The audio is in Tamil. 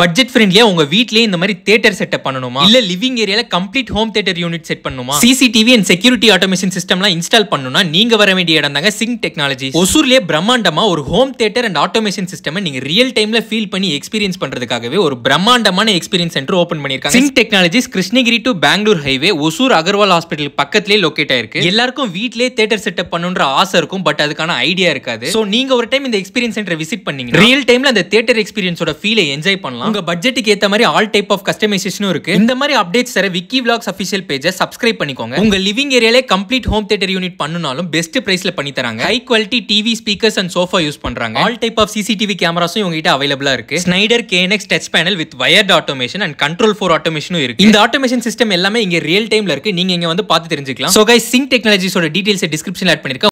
பட்ஜெட் ஃப்ரெண்ட்லியா உங்க வீட்லயே இந்த மாதிரி தியேட்டர் செட்டப் பண்ணணுமா இல்ல லிவிங் ஏரியால complete home theatre unit set பண்ணணுமா சிசிடிவி அண்ட் செக்யூரிட்டி ஆட்டோமேஷன் சிஸ்டம்லாம் இன்ஸ்டால் பண்ணணும்னா நீங்க வர வேண்டிய இடம் தாங்க சிங் டெக்னாலஜி ஒசூர்லயே பிரம்மாண்டமா ஒரு home theatre and automation system நீங்க ரியல் டைம்ல ஃபீல் பண்ணி எக்ஸ்பீரியன்ஸ் பண்றதுக்காகவே ஒரு பிரம்மாண்டமான எக்ஸ்பீரியன்ஸ் சென்டர் ஓபன் பண்ணிருக்காங்க Singh technologies Krishnagiri to Bangalore highway Hosur Agarwal hospital பக்கத்துலயே லொகேட் ஆயிருக்கு எல்லாருக்கும் வீட்லயே தியேட்டர் செட்டப் பண்ணுன்ற ஆசை இருக்கும் பட் அதுக்கான ஐடியா இருக்காது சோ நீங்க ஒரு டைம் இந்த எக்ஸ்பீரியன்ஸ் சென்டர் விசிட் பண்ணீங்க ரியல் டைம்ல அந்த தியேட்டர் எக்ஸ்பீரியன்ஸோட ஃபீலை என்ஜாய் பண்ணலாம் உங்க பட்ஜெட்டுக்கு ஏத்த மாதிரி ஆல் டைப் ஆஃப் கஸ்டமைசேஷனும் இருக்கு இந்த மாதிரி அப்டேட்ஸ் தர விக்கி vlogs அஃபிஷியல் பேஜை சப்ஸ்கிரைப் பண்ணிக்கோங்க உங்க லிவிங் ஏரியாலே கம்ப்ளீட் ஹோம் தியேட்டர் யூனிட் பண்ணனாலும் பெஸ்ட் பிரைஸ்ல பண்ணி தராங்க high quality TV speakers and sofa use பண்றாங்க ஆல் டைப் ஆஃப் சிசிடிவி கேமராஸும் உங்ககிட்ட அவைலபிளா இருக்கு Schneider KNX touch panel with wired automation and control four ஆட்டோமேஷனும் இருக்கு இந்த ஆட்டோமேஷன் சிஸ்டம் எல்லாமே இங்க ரியல் டைம்ல இருக்கு நீங்க இங்க வந்து பார்த்து தெரிஞ்சுக்கலாம் சோ கைஸ் சிங் டெக்னாலஜிஸோட டீடைல்ஸ் டிஸ்கிரிப்ஷன்ல ஆட் பண்ணிருக்கேன்